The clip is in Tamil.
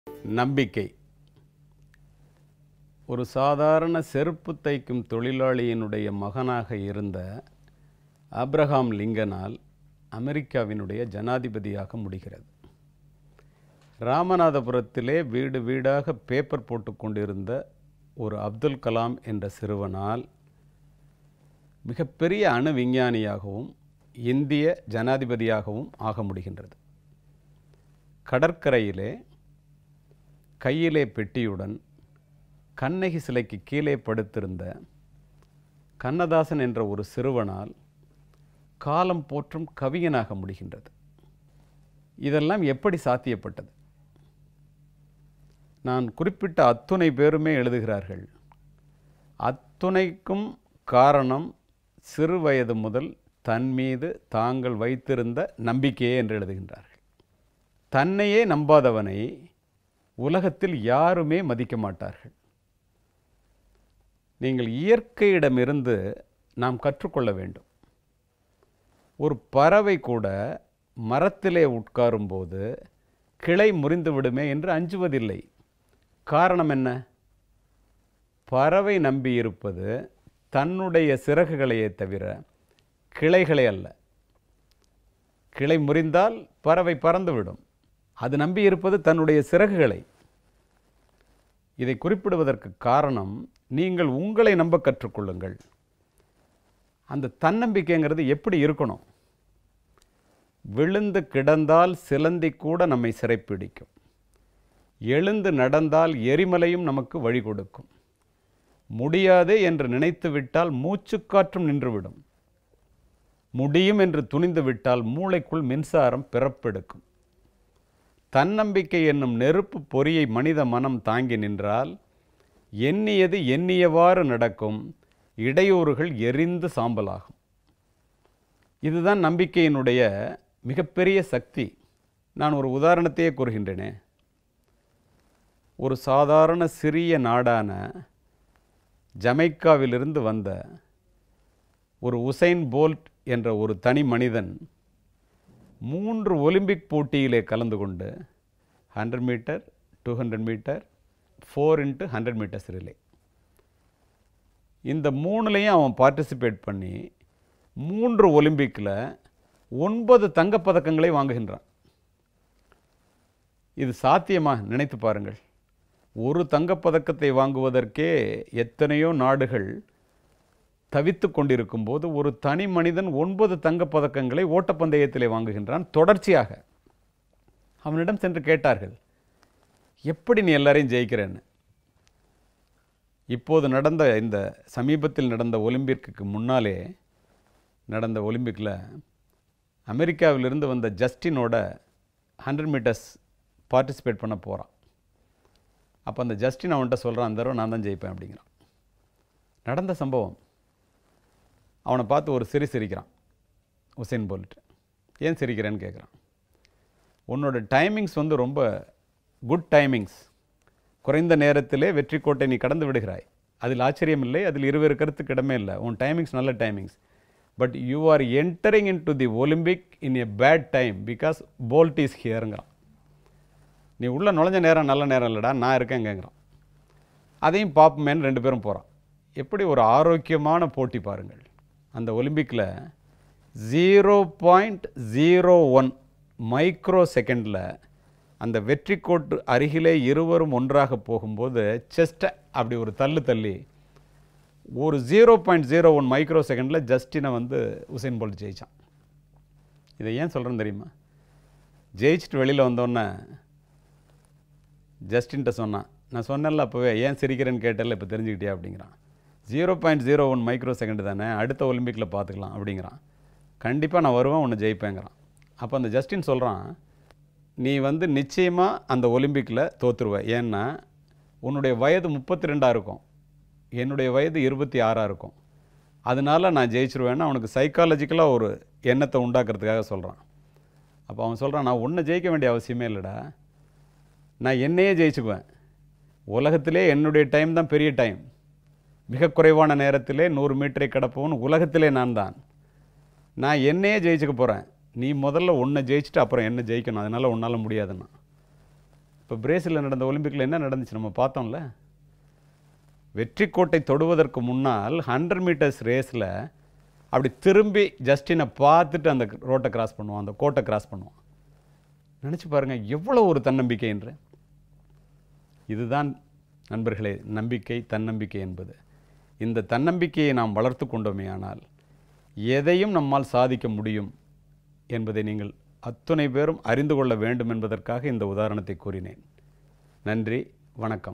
நம்பிக்கை ஒரு சாதாரண செருப்பு தைக்கும் தொழிலாளியினுடைய மகனாக இருந்த ஆப்ரஹாம் லிங்கனால் அமெரிக்காவினுடைய ஜனாதிபதியாக முடிகிறது ராமநாதபுரத்திலே வீடு வீடாக பேப்பர் போட்டு கொண்டிருந்த ஒரு அப்துல் கலாம் என்ற சிறுவனால் மிகப்பெரிய அணு விஞ்ஞானியாகவும் இந்திய ஜனாதிபதியாகவும் ஆக முடிகின்றது கடற்கரையிலே கையிலே பெட்டியுடன் கண்ணகி சிலைக்கு கீழே படுத்திருந்த கண்ணதாசன் என்ற ஒரு சிறுவனால் காலம் போற்றும் கவிஞனாக முடிகின்றது இதெல்லாம் எப்படி சாத்தியப்பட்டது நான் குறிப்பிட்ட அத்துணை பேருமே எழுதுகிறார்கள் அத்துணைக்கும் காரணம் சிறு வயது முதல் தன் மீது தாங்கள் வைத்திருந்த நம்பிக்கையே என்று எழுதுகின்றார்கள் தன்னையே நம்பாதவனை உலகத்தில் யாருமே மதிக்க மாட்டார்கள் நீங்கள் இயற்கையிடமிருந்து நாம் கற்றுக்கொள்ள வேண்டும் ஒரு பறவை கூட மரத்திலே உட்காரும்போது கிளை முறிந்து விடுமே என்று அஞ்சுவதில்லை காரணம் என்ன பறவை நம்பி இருப்பது தன்னுடைய சிறகுகளையே தவிர கிளைகளை அல்ல கிளை முறிந்தால் பறவை பறந்துவிடும் அது நம்பி இருப்பது தன்னுடைய சிறகுகளை இதை குறிப்பிடுவதற்கு காரணம் நீங்கள் உங்களை நம்ப கற்றுக்கொள்ளுங்கள் அந்த தன்னம்பிக்கைங்கிறது எப்படி இருக்கணும் விழுந்து கிடந்தால் சிலந்தி கூட நம்மை சிறைப்பிடிக்கும் எழுந்து நடந்தால் எரிமலையும் நமக்கு வழி கொடுக்கும் முடியாதே என்று நினைத்து விட்டால் மூச்சுக்காற்றும் நின்றுவிடும் முடியும் என்று துணிந்து விட்டால் மூளைக்குள் மின்சாரம் பிறப்பெடுக்கும் தன்னம்பிக்கை என்னும் நெருப்பு பொறியை மனித மனம் தாங்கி நின்றால் எண்ணியது எண்ணியவாறு நடக்கும் இடையூறுகள் எரிந்து சாம்பலாகும் இதுதான் நம்பிக்கையினுடைய மிகப்பெரிய சக்தி நான் ஒரு உதாரணத்தையே கூறுகின்றேனே ஒரு சாதாரண சிறிய நாடான ஜமைக்காவிலிருந்து வந்த ஒரு உசைன் போல்ட் என்ற ஒரு தனி மனிதன் மூன்று ஒலிம்பிக் போட்டியிலே கலந்து கொண்டு hundred metre two hundred metre four into hundred metres relay இந்த மூணுலேயும் அவன் பார்ட்டிசிபேட் பண்ணி மூன்று ஒலிம்பிக்கில் ஒன்பது தங்கப்பதக்கங்களை வாங்குகின்றான் இது சாத்தியமா நினைத்து பாருங்கள் ஒரு தங்கப்பதக்கத்தை வாங்குவதற்கே எத்தனையோ நாடுகள் தவித்து கொண்டிருக்கும் போது ஒரு தனி மனிதன் ஒன்பது தங்கப்பதக்கங்களை ஓட்டப்பந்தயத்திலே வாங்குகின்றான் தொடர்ச்சியாக அவனிடம் சென்று கேட்டார்கள் எப்படி நீ எல்லாரையும் ஜெயிக்கிறேன்னு இப்போது நடந்த இந்த சமீபத்தில் நடந்த ஒலிம்பிக்கு முன்னாலே நடந்த ஒலிம்பிக்கில் அமெரிக்காவிலிருந்து வந்த ஜஸ்டினோட ஹண்ட்ரட் மீட்டர்ஸ் பார்ட்டிசிபேட் பண்ண போகிறான் அப்போ அந்த ஜஸ்டின் அவன்கிட்ட சொல்கிறான் அந்த தடவை நான் தான் ஜெயிப்பேன் அப்படிங்கிறான் நடந்த சம்பவம் அவனை பார்த்து ஒரு சிரி சிரிக்கிறான் உசேன் போல்ட் ஏன் சிரிக்கிறேன்னு கேட்குறான் உன்னோட டைமிங்ஸ் வந்து ரொம்ப குட் டைமிங்ஸ் குறைந்த நேரத்திலே வெற்றி கோட்டை நீ கடந்து விடுகிறாய் அதில் ஆச்சரியம் இல்லை அதில் இருவேறு கருத்துக்கு இடமே இல்லை உன் டைமிங்ஸ் நல்ல timings but you are entering into the Olympic in a bad time because Bolt is ஹியருங்கிறான் நீ உள்ளே நுழைஞ்ச நேரம் நல்ல நேரம் இல்லைடா நான் இருக்கேங்கிறான் அதையும் பார்ப்போமேன்னு ரெண்டு பேரும் போகிறான் எப்படி ஒரு ஆரோக்கியமான போட்டி பாருங்கள் அந்த ஒலிம்பிக்கில் zero point zero one micro செகண்டில் அந்த வெற்றி கோட்டு அருகிலே இருவரும் ஒன்றாக போகும்போது செஸ்ட்டை அப்படி ஒரு தள்ளு தள்ளி ஒரு zero point zero one micro செகண்டில் ஜஸ்டினை வந்து உசைன் போல்ட் ஜெயித்தான் இதை ஏன் சொல்கிறேன்னு தெரியுமா ஜெயிச்சுட்டு வெளியில் வந்தோடனே ஜஸ்டின்ட்ட சொன்னான் நான் சொன்னேன்ல அப்போவே ஏன் சிரிக்கிறேன்னு கேட்டல இப்போ தெரிஞ்சுக்கிட்டியா அப்படிங்கிறான் zero point zero one micro second தானே அடுத்த ஒலிம்பிக்கில் பார்த்துக்கலாம் அப்படிங்கிறான் கண்டிப்பாக நான் வருவேன் உன்னை ஜெயிப்பேங்கிறான் அப்போ அந்த ஜஸ்டின் சொல்கிறான் நீ வந்து நிச்சயமாக அந்த ஒலிம்பிக்கில் தோற்றுருவ ஏன்னா உன்னுடைய வயது முப்பத்தி ரெண்டாக இருக்கும் என்னுடைய வயது இருபத்தி ஆறாக இருக்கும் அதனால நான் ஜெயிச்சிருவேன்னா அவனுக்கு சைக்காலஜிக்கலாக ஒரு எண்ணத்தை உண்டாக்குறதுக்காக சொல்கிறான் அப்போ அவன் சொல்கிறான் நான் ஒன்றை ஜெயிக்க வேண்டிய அவசியமே இல்லைடா நான் என்னையே ஜெயிச்சுக்குவேன் உலகத்திலே என்னுடைய டைம் தான் பெரிய டைம் மிக குறைவான நேரத்திலே நூறு மீட்டரை கடப்பவன் உலகத்திலே நான் தான் நான் என்னையே ஜெயிச்சுக்க போகிறேன் நீ முதல்ல உன்னை ஜெயிச்சுட்டு அப்புறம் என்ன ஜெயிக்கணும் அதனால் உன்னால் முடியாதுன்னா இப்போ பிரேசிலில் நடந்த ஒலிம்பிக்கில் என்ன நடந்துச்சு நம்ம பார்த்தோம்ல வெற்றி கோட்டை தொடுவதற்கு முன்னால் ஹண்ட்ரட் மீட்டர்ஸ் ரேஸில் அப்படி திரும்பி ஜஸ்டினை பார்த்துட்டு அந்த ரோட்டை கிராஸ் பண்ணுவான் அந்த கோட்டை கிராஸ் பண்ணுவான் நினச்சி பாருங்கள் எவ்வளோ ஒரு தன்னம்பிக்கை என்று இதுதான் நண்பர்களே நம்பிக்கை தன்னம்பிக்கை என்பது இந்த தன்னம்பிக்கையை நாம் வளர்த்து கொண்டோமே ஆனால் எதையும் நம்மால் சாதிக்க முடியும் என்பதை நீங்கள் அத்துணை பேரும் அறிந்து கொள்ள வேண்டும் என்பதற்காக இந்த உதாரணத்தை கூறினேன் நன்றி வணக்கம்